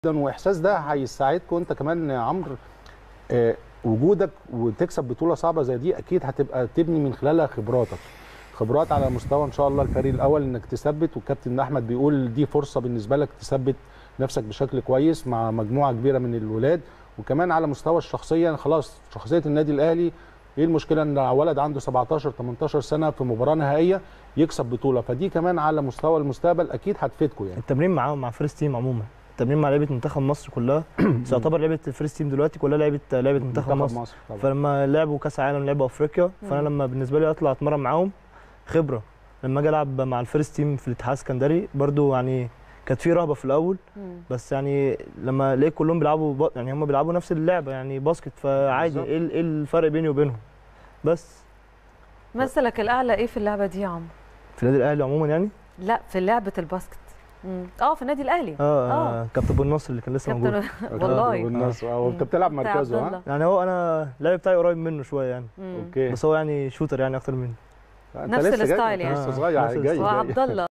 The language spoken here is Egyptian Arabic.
واحساس ده هيساعدكم انت كمان يا عمرو آه، وجودك وتكسب بطوله صعبه زي دي اكيد هتبقى تبني من خلالها خبراتك خبرات على مستوى ان شاء الله الفريق الاول انك تثبت والكابتن احمد بيقول دي فرصه بالنسبه لك تثبت نفسك بشكل كويس مع مجموعه كبيره من الولاد وكمان على مستوى الشخصيه خلاص شخصيه النادي الاهلي ايه المشكله ان ولد عنده 17 18 سنه في مباراه نهائيه يكسب بطوله فدي كمان على مستوى المستقبل اكيد هتفيدكم يعني التمرين معاهم مع فيرست تيم عموما التمرين مع لعيبه منتخب مصر كلها بس يعتبر لعيبه الفيرست تيم دلوقتي كلها لعيبه لعيبه منتخب مصر مصر طبعا فلما لعبوا كاس عالم لعبوا افريقيا فانا مم. لما بالنسبه لي اطلع اتمرن معاهم خبره لما اجي العب مع الفيرست تيم في الاتحاد السكندري برضو يعني كانت في رهبه في الاول مم. بس يعني لما لقيت كلهم بيلعبوا ب... يعني هم بيلعبوا نفس اللعبه يعني باسكت فعادي بالظبط. ايه ال- ايه الفرق بيني وبينهم بس مثلك الاعلى ايه في اللعبه دي يا عمرو في النادي الاهلي عموما يعني لا في لعبه الباسكت مم. اه في النادي الاهلي اه, آه. آه. كابتن ابو النصر اللي كان لسه موجود كابتن والله والناس اه مم. انت بتلعب بتاع مركزه عبد ها الله. يعني هو انا اللعب بتاعي قريب منه شويه يعني مم. اوكي بس هو يعني شوتر يعني اكتر مني انت نفس لسه جاي الستايل انت يعني. لسه صغير نفس جاي هو جاي عبد الله